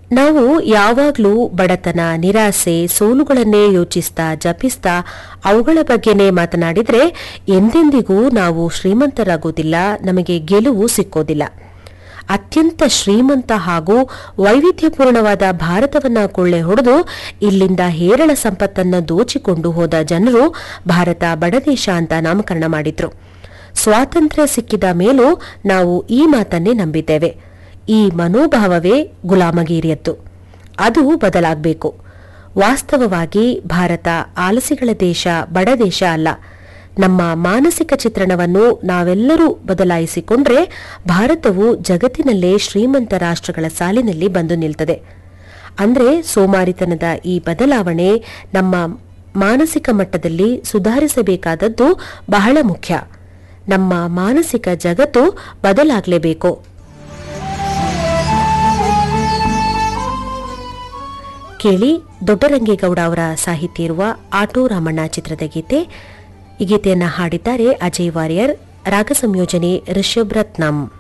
ನಾವು ಯಾವಾಗಲೂ ಬಡತನ ನಿರಾಸೆ ಸೋಲುಗಳನ್ನೇ ಯೋಚಿಸ್ತಾ ಜಪಿಸ್ತಾ ಅವುಗಳ ಬಗ್ಗೆನೇ ಮಾತನಾಡಿದ್ರೆ ಎಂದೆಂದಿಗೂ ನಾವು ಶ್ರೀಮಂತರಾಗೋದಿಲ್ಲ ನಮಗೆ ಗೆಲುವು ಸಿಕ್ಕೋದಿಲ್ಲ ಅತ್ಯಂತ ಶ್ರೀಮಂತ ಹಾಗೂ ವೈವಿಧ್ಯಪೂರ್ಣವಾದ ಭಾರತವನ್ನ ಕೊಳ್ಳೆ ಹೊಡೆದು ಇಲ್ಲಿಂದ ಹೇರಳ ಸಂಪತ್ತನ್ನ ದೋಚಿಕೊಂಡು ಹೋದ ಜನರು ಭಾರತ ಬಡದೇಶ ಅಂತ ನಾಮಕರಣ ಮಾಡಿದ್ರು ಸ್ವಾತಂತ್ರ್ಯ ಸಿಕ್ಕಿದ ಮೇಲೂ ನಾವು ಈ ಮಾತನ್ನೇ ನಂಬಿದ್ದೇವೆ ಈ ಮನೋಭಾವವೇ ಗುಲಾಮಗಿರಿಯದ್ದು ಅದು ಬದಲಾಗಬೇಕು ವಾಸ್ತವವಾಗಿ ಭಾರತ ಆಲಸಿಗಳ ದೇಶ ಬಡ ದೇಶ ಅಲ್ಲ ನಮ್ಮ ಮಾನಸಿಕ ಚಿತ್ರಣವನ್ನು ನಾವೆಲ್ಲರೂ ಬದಲಾಯಿಸಿಕೊಂಡ್ರೆ ಭಾರತವು ಜಗತ್ತಿನಲ್ಲೇ ಶ್ರೀಮಂತ ರಾಷ್ಟ್ರಗಳ ಸಾಲಿನಲ್ಲಿ ಬಂದು ನಿಲ್ತದೆ ಅಂದ್ರೆ ಸೋಮಾರಿತನದ ಈ ಬದಲಾವಣೆ ನಮ್ಮ ಮಾನಸಿಕ ಮಟ್ಟದಲ್ಲಿ ಸುಧಾರಿಸಬೇಕಾದದ್ದು ಬಹಳ ಮುಖ್ಯ ನಮ್ಮ ಮಾನಸಿಕ ಜಗತ್ತು ಬದಲಾಗಲೇಬೇಕು ಕೇಳಿ ದೊಡ್ಡರಂಗೇಗೌಡ ಅವರ ಸಾಹಿತ್ಯ ಇರುವ ಆಟೋ ರಾಮಣ್ಣ ಚಿತ್ರದ ಗೀತೆ ಈ ಗೀತೆಯನ್ನು ಹಾಡಿದ್ದಾರೆ ಅಜಯ್ ವಾರಿಯರ್ ರಾಗ ಸಂಯೋಜನೆ ರಿಷಬ್ ರತ್ನಂ